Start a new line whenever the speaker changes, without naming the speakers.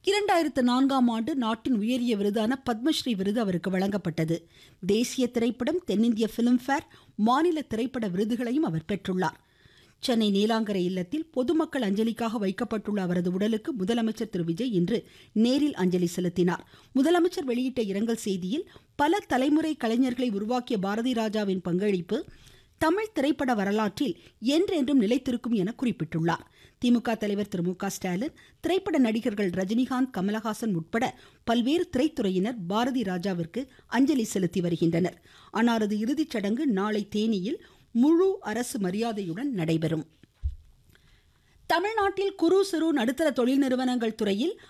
இரண்டாயிரத்து நான்காம் ஆண்டு நாட்டின் உயரிய விருதான பத்மஸ்ரீ விருது அவருக்கு வழங்கப்பட்டது தேசிய திரைப்படம் தென்னிந்திய பிலிம்பேர் மாநில திரைப்பட விருதுகளையும் அவர் பெற்றுள்ளார் சென்னை நீலாங்கரை இல்லத்தில் பொதுமக்கள் அஞ்சலிக்காக வைக்கப்பட்டுள்ள அவரது உடலுக்கு முதலமைச்சர் திரு விஜய் இன்று நேரில் அஞ்சலி செலுத்தினார் முதலமைச்சர் வெளியிட்ட இரங்கல் செய்தியில் பல தலைமுறை கலைஞர்களை உருவாக்கிய பாரதி ராஜாவின் பங்களிப்பு தமிழ் திரைப்பட வரலாற்றில் என்றென்றும் நிலைத்திருக்கும் என குறிப்பிட்டுள்ளார் திமுக தலைவர் திரு மு க ஸ்டாலின் திரைப்பட நடிகர்கள் ரஜினிகாந்த் கமலஹாசன் உட்பட பல்வேறு திரைத்துறையினர் பாரதி ராஜாவிற்கு அஞ்சலி செலுத்தி வருகின்றனர் அன்னாரது இறுதிச் சடங்கு நாளை தேனியில் முழு அரசு மரியாதையுடன் நடைபெறும் தமிழ்நாட்டில் குறு சிறு நடுத்தர தொழில் நிறுவனங்கள் துறையில்